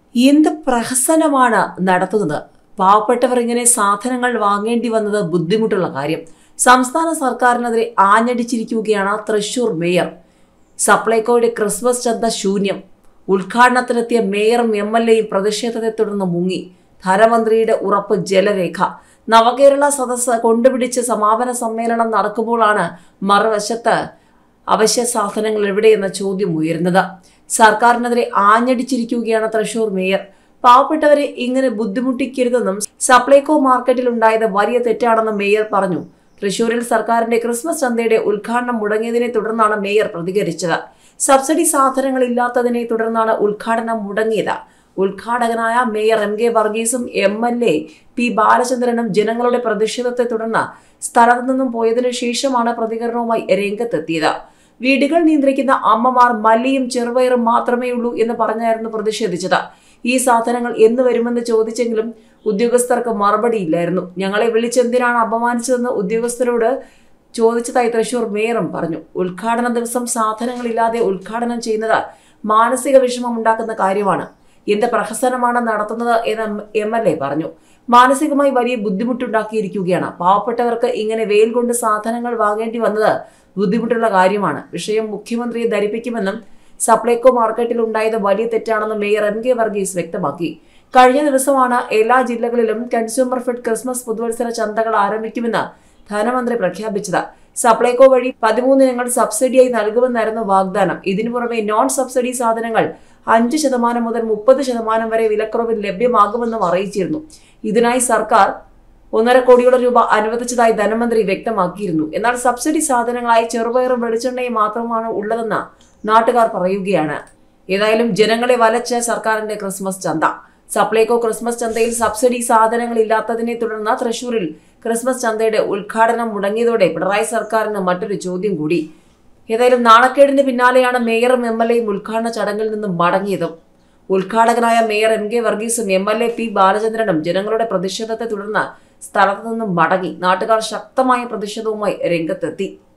എന്ത് പ്രഹസനമാണ് നടത്തുന്നത് പാവപ്പെട്ടവർ ഇങ്ങനെ സാധനങ്ങൾ വാങ്ങേണ്ടി വന്നത് ബുദ്ധിമുട്ടുള്ള കാര്യം സംസ്ഥാന സർക്കാരിനെതിരെ ആഞ്ഞടിച്ചിരിക്കുകയാണ് തൃശൂർ മേയർ സപ്ലൈകോയുടെ ക്രിസ്മസ് ചന്ത ശൂന്യം ഉദ്ഘാടനത്തിനെത്തിയ മേയറും എം എൽ എയും പ്രതിഷേധത്തെ തുടർന്ന് മുങ്ങി ധനമന്ത്രിയുടെ ഉറപ്പ് ജലരേഖ നവകേരള സദസ്സ് കൊണ്ടുപിടിച്ച് സമാപന സമ്മേളനം നടക്കുമ്പോഴാണ് മറുവശത്ത് അവശ്യ സാധനങ്ങൾ എവിടെയെന്ന ചോദ്യം ഉയരുന്നത് സർക്കാരിനെതിരെ ആഞ്ഞടിച്ചിരിക്കുകയാണ് തൃശൂർ മേയർ പാവപ്പെട്ടവരെ ഇങ്ങനെ ബുദ്ധിമുട്ടിക്കരുതെന്നും സപ്ലൈകോ മാർക്കറ്റിൽ ഉണ്ടായത് വലിയ തെറ്റാണെന്നും മേയർ പറഞ്ഞു തൃശൂരിൽ സർക്കാരിന്റെ ക്രിസ്മസ് ചന്തയുടെ ഉദ്ഘാടനം മുടങ്ങിയതിനെ തുടർന്നാണ് മേയർ പ്രതികരിച്ചത് സബ്സിഡി സാധനങ്ങൾ ഇല്ലാത്തതിനെ തുടർന്നാണ് ഉദ്ഘാടനം മുടങ്ങിയത് ഉദ്ഘാടകനായ മേയർ എം കെ വർഗീസും എം എൽ എ പി ബാലചന്ദ്രനും ജനങ്ങളുടെ പ്രതിഷേധത്തെ തുടർന്ന് സ്ഥലത്തു നിന്നും പോയതിനു ശേഷമാണ് പ്രതികരണവുമായി രംഗത്തെത്തിയത് വീടുകൾ നിയന്ത്രിക്കുന്ന അമ്മമാർ മല്ലിയും ചെറുപയറും മാത്രമേ ഉള്ളൂ എന്ന് പറഞ്ഞായിരുന്നു പ്രതിഷേധിച്ചത് ഈ സാധനങ്ങൾ എന്ന് വരുമെന്ന് ചോദിച്ചെങ്കിലും ഉദ്യോഗസ്ഥർക്ക് മറുപടിയില്ലായിരുന്നു ഞങ്ങളെ വിളിച്ചെന്തിനാണ് അപമാനിച്ചതെന്ന് ഉദ്യോഗസ്ഥരോട് ചോദിച്ചതായി തൃശൂർ മേയറും പറഞ്ഞു ഉദ്ഘാടന ദിവസം സാധനങ്ങളില്ലാതെ ഉദ്ഘാടനം ചെയ്യുന്നത് മാനസിക വിഷമം ഉണ്ടാക്കുന്ന കാര്യമാണ് എന്ത് പ്രഹസനമാണ് നടത്തുന്നത് എന്ന് എം എൽ എ പറഞ്ഞു മാനസികമായി വലിയ ബുദ്ധിമുട്ടുണ്ടാക്കിയിരിക്കുകയാണ് പാവപ്പെട്ടവർക്ക് ഇങ്ങനെ വെയിൽ കൊണ്ട് സാധനങ്ങൾ വാങ്ങേണ്ടി വന്നത് ബുദ്ധിമുട്ടുള്ള കാര്യമാണ് വിഷയം മുഖ്യമന്ത്രിയെ ധരിപ്പിക്കുമെന്നും സപ്ലൈകോ മാർക്കറ്റിൽ ഉണ്ടായത് വലിയ തെറ്റാണെന്ന് മേയർ എം കെ വർഗീസ് വ്യക്തമാക്കി കഴിഞ്ഞ ദിവസമാണ് എല്ലാ ജില്ലകളിലും കൺസ്യൂമർ ഫെഡ് ക്രിസ്മസ് പുതുവത്സര ചന്തകൾ ആരംഭിക്കുമെന്ന് ധനമന്ത്രി പ്രഖ്യാപിച്ചത് സപ്ലൈകോ വഴി പതിമൂന്ന് ഇനങ്ങൾ സബ്സിഡിയായി നൽകുമെന്നായിരുന്നു വാഗ്ദാനം ഇതിനു പുറമെ നോൺ സബ്സിഡി സാധനങ്ങൾ അഞ്ച് ശതമാനം മുതൽ മുപ്പത് ശതമാനം വരെ വിലക്കുറവിൽ ലഭ്യമാകുമെന്നും അറിയിച്ചിരുന്നു ഇതിനായി സർക്കാർ ഒന്നര കോടിയോളം രൂപ അനുവദിച്ചതായി ധനമന്ത്രി വ്യക്തമാക്കിയിരുന്നു എന്നാൽ സബ്സിഡി സാധനങ്ങളായി ചെറുപയറും വെളിച്ചെണ്ണയും മാത്രമാണ് ഉള്ളതെന്ന് നാട്ടുകാർ പറയുകയാണ് ഏതായാലും ജനങ്ങളെ വലച്ച സർക്കാരിന്റെ ക്രിസ്മസ് ചന്ത സപ്ലൈകോ ക്രിസ്മസ് ചന്തയിൽ സബ്സിഡി സാധനങ്ങൾ ഇല്ലാത്തതിനെ തുടർന്ന് തൃശൂരിൽ ക്രിസ്മസ് ചന്തയുടെ ഉദ്ഘാടനം മുടങ്ങിയതോടെ പിണറായി സർക്കാരിന് മറ്റൊരു ചോദ്യം കൂടി ഏതായാലും നാണക്കേടിന് പിന്നാലെയാണ് മേയറും എം എൽ എയും ഉദ്ഘാടന ചടങ്ങിൽ നിന്നും മടങ്ങിയതും ഉദ്ഘാടകനായ മേയർ എം കെ വർഗീസും എം എൽ എ പി ബാലചന്ദ്രനും ജനങ്ങളുടെ പ്രതിഷേധത്തെ തുടർന്ന് സ്ഥലത്തു നിന്നും മടങ്ങി നാട്ടുകാർ ശക്തമായ പ്രതിഷേധവുമായി രംഗത്തെത്തി